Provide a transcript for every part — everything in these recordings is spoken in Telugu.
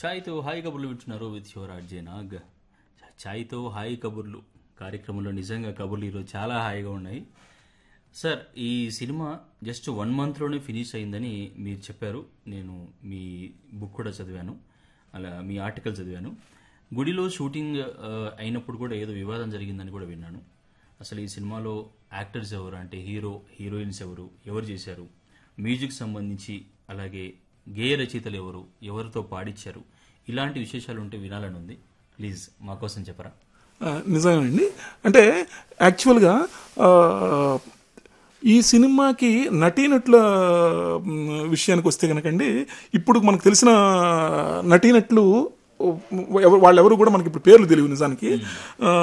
ఛాయ్తో హాయ్ కబుర్లు వింటున్నారు విత్ యువర్ ఆర్జే నాగ్ ఛాయ్తో హాయ్ కబుర్లు కార్యక్రమంలో నిజంగా కబుర్లు ఈరోజు చాలా హాయిగా ఉన్నాయి సార్ ఈ సినిమా జస్ట్ వన్ మంత్లోనే ఫినిష్ అయిందని మీరు చెప్పారు నేను మీ బుక్ కూడా చదివాను అలా మీ ఆర్టికల్ చదివాను గుడిలో షూటింగ్ ఆ, అయినప్పుడు కూడా ఏదో వివాదం జరిగిందని కూడా విన్నాను అసలు ఈ సినిమాలో యాక్టర్స్ ఎవరు అంటే హీరో హీరోయిన్స్ ఎవరు ఎవరు చేశారు మ్యూజిక్ సంబంధించి అలాగే గేయ రచయితలు ఎవరు ఎవరితో పాడించారు ఇలాంటి విశేషాలు ఉంటే వినాలని ఉంది ప్లీజ్ మా కోసం చెప్పరా ఆ, నిజమేనండి అంటే యాక్చువల్గా ఆ, ఈ సినిమాకి నటీనటుల మ్, విషయానికి వస్తే కనుకండి ఇప్పుడు మనకు తెలిసిన నటీనటులు ఎవ- వాళ్ళెవరు కూడా మనకి ఇప్పుడు పేర్లు తెలియవు నిజానికి ఆ,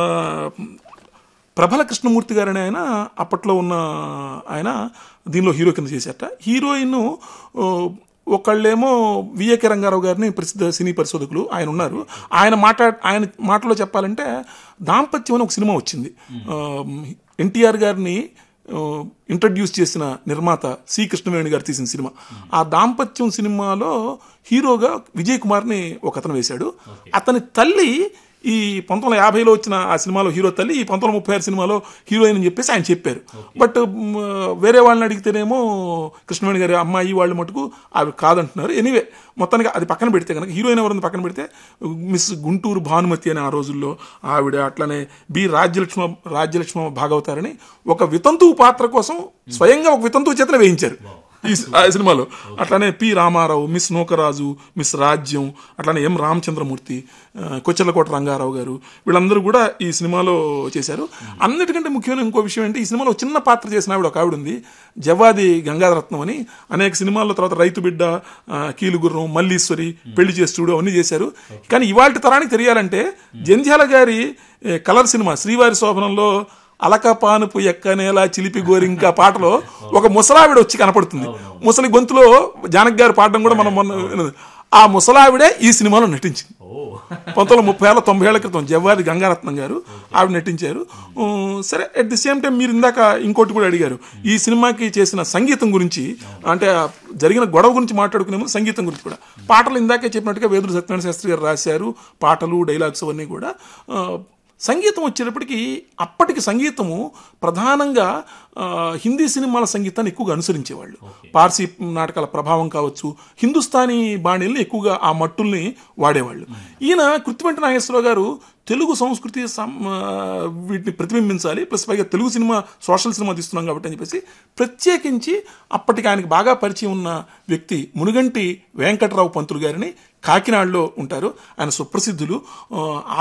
ప్రభల కృష్ణమూర్తి గారని ఆయన అప్పట్లో ఉన్న ఆయన దీనిలో హీరో కింద చేశారట హీరోయిన్ ఓ, ఒకళ్ళేమో విఏకే రంగారావు గారిని ప్రసిద్ధ సినీ పరిశోధకులు ఆయన ఉన్నారు ఆయన మాట ఆయన మాటలో చెప్పాలంటే దాంపత్యం అని ఒక సినిమా వచ్చింది ఎన్టీఆర్ గారిని ఇంట్రడ్యూస్ చేసిన నిర్మాత సి కృష్ణవేణి గారు తీసిన సినిమా ఆ దాంపత్యం సినిమాలో హీరోగా విజయ్ కుమార్ని ఒక అతను వేశాడు అతని తల్లి ఈ పంతొమ్మిది వందల యాభైలో వచ్చిన ఆ సినిమాలో హీరో తల్లి ఈ పంతొమ్మిది వందల ముప్పై ఆరు సినిమాలో హీరోయిన్ అని చెప్పేసి ఆయన చెప్పారు బట్ మ్, వేరే వాళ్ళని అడిగితేనేమో కృష్ణవేణి గారి అమ్మాయి వాళ్ళు మటుకు అవి కాదంటున్నారు ఎనీవే మొత్తానికి అది పక్కన పెడితే కనుక హీరోయిన్ ఎవరిని పక్కన పెడితే మిస్ గుంటూరు భానుమతి అని ఆ రోజుల్లో ఆవిడ అట్లనే బి రాజ్యలక్ష్మ రాజ్యలక్ష్మ భాగవతారని ఒక వితంతువు పాత్ర కోసం స్వయంగా ఒక వితంతువు చేతనే వేయించారు ఈ సి- ఆ సినిమాలో అట్లానే P Ramarao miss Nookaraju miss Rajyam అట్లానే ఎం రామచంద్రమూర్తి ఆ, కొచ్చెర్లకోట రంగారావు గారు వీళ్ళందరూ కూడా ఈ సినిమాలో చేశారు అన్నిటికంటే ముఖ్యమైన ఇంకో విషయం ఏంటి ఈ సినిమాలో ఒక చిన్న పాత్ర చేసిన ఆవిడ ఒక ఆవిడ ఉంది జవ్వాది గంగాధరత్నం అని అనేక సినిమాల్లో తర్వాత రైతు బిడ్డ ఆ, కీలుగుర్రం మల్లీశ్వరి పెళ్లి చేసి చూడు అవన్నీ చేశారు కానీ ఇవాళ తరానికి తెలియాలంటే జంధ్యాల గారి ఏ, కలర్ సినిమా శ్రీవారి శోభనంలో అలక పానుపు ఎక్కనేలా చిలిపి గోరింక పాటలో ఒక ముసలావిడ వచ్చి కనపడుతుంది ముసలి గొంతులో జానక్ గారు పాడడం కూడా మనం మొన్న విన్నది. ఆ ముసలావిడే ఈ సినిమాలో నటించింది ఓ పంతొమ్మిది వందల ముప్పై ఏళ్ళ తొంభై ఏళ్ల క్రితం జవ్వాది గంగారత్నం గారు ఆవిడ నటించారు ఉమ్, సరే అట్ ది సేమ్ టైం మీరు ఇందాక ఇంకోటి కూడా అడిగారు ఈ సినిమాకి చేసిన సంగీతం గురించి అంటే ఆ జరిగిన గొడవ గురించి మాట్లాడుకునే ముందు సంగీతం గురించి కూడా పాటలు ఇందాకే చెప్పినట్టుగా వేదుడు సత్యనారాయణ శాస్త్రి గారు రాశారు పాటలు డైలాగ్స్ అవన్నీ కూడా ఆ, సంగీతం వచ్చేటప్పటికి అప్పటికి సంగీతము ప్రధానంగా ఆ, హిందీ సినిమాల సంగీతాన్ని ఎక్కువగా అనుసరించేవాళ్ళు పార్సీ నాటకాల ప్రభావం కావచ్చు హిందుస్థానీ బాణీల్ని ఎక్కువగా ఆ మట్టుల్ని వాడేవాళ్ళు ఈయన కృత్తివెంట నాగేశ్వరరావు గారు తెలుగు సంస్కృతి సం- ఆ, వీటిని ప్రతిబింబించాలి ప్లస్ పైగా తెలుగు సినిమా సోషల్ సినిమా తీస్తున్నాం కాబట్టి అని చెప్పేసి ప్రత్యేకించి అప్పటికి ఆయనకి బాగా పరిచయం ఉన్న వ్యక్తి మునుగంటి వెంకటరావు పంతులు గారిని కాకినాడలో ఉంటారు ఆయన సుప్రసిద్ధులు ఆ,